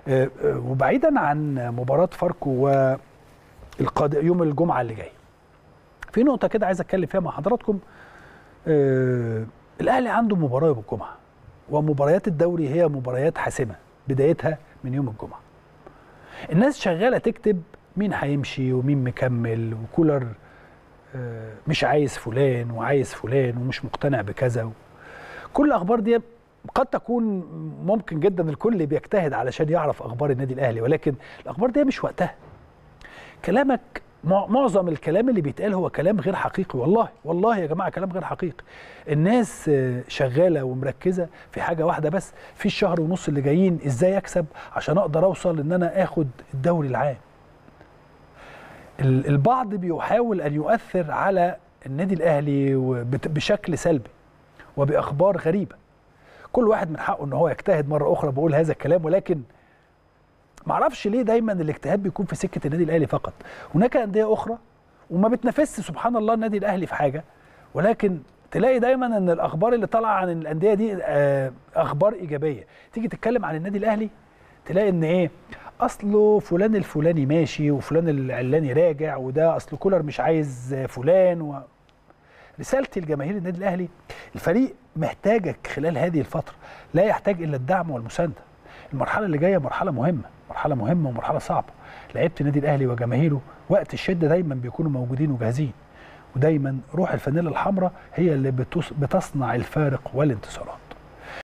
آه، آه، وبعيدا عن مباراه فاركو والقاد يوم الجمعه اللي جاي في نقطه كده عايز اتكلم فيها مع حضراتكم آه، الاهلي عنده مباراه يوم الجمعه ومباريات الدوري هي مباريات حاسمه بدايتها من يوم الجمعه الناس شغاله تكتب مين هيمشي ومين مكمل وكولر آه، مش عايز فلان وعايز فلان ومش مقتنع بكذا كل الاخبار دي قد تكون ممكن جدا الكل بيجتهد علشان يعرف اخبار النادي الاهلي ولكن الاخبار دي مش وقتها كلامك مع- معظم الكلام اللي بيتقال هو كلام غير حقيقي والله والله يا جماعه كلام غير حقيقي الناس آه، شغاله ومركزه في حاجه واحده بس في الشهر ونص اللي جايين ازاي اكسب عشان اقدر اوصل ان انا اخد الدوري العام ال- البعض بيحاول ان يؤثر على النادي الاهلي وبت- بشكل سلبي وباخبار غريبه كل واحد من حقه ان هو يجتهد مره اخرى بقول هذا الكلام ولكن معرفش ليه دايما الاجتهاد بيكون في سكه النادي الاهلي فقط هناك انديه اخرى وما بتنافسش سبحان الله النادي الاهلي في حاجه ولكن تلاقي دايما ان الاخبار اللي طالعه عن الانديه دي آه، اخبار ايجابيه تيجي تتكلم عن النادي الاهلي تلاقي ان ايه اصله فلان الفلاني ماشي وفلان العلاني راجع وده اصل كولر مش عايز فلان و... رسالتي لجماهير النادي الاهلي الفريق محتاجك خلال هذه الفتره لا يحتاج الا الدعم والمسانده المرحله اللي جايه مرحله مهمه مرحله مهمه ومرحله صعبه لعيبه النادي الاهلي وجماهيره وقت الشده دايما بيكونوا موجودين وجاهزين ودايما روح الفانيلا الحمراء هي اللي بتص- بتصنع الفارق والانتصارات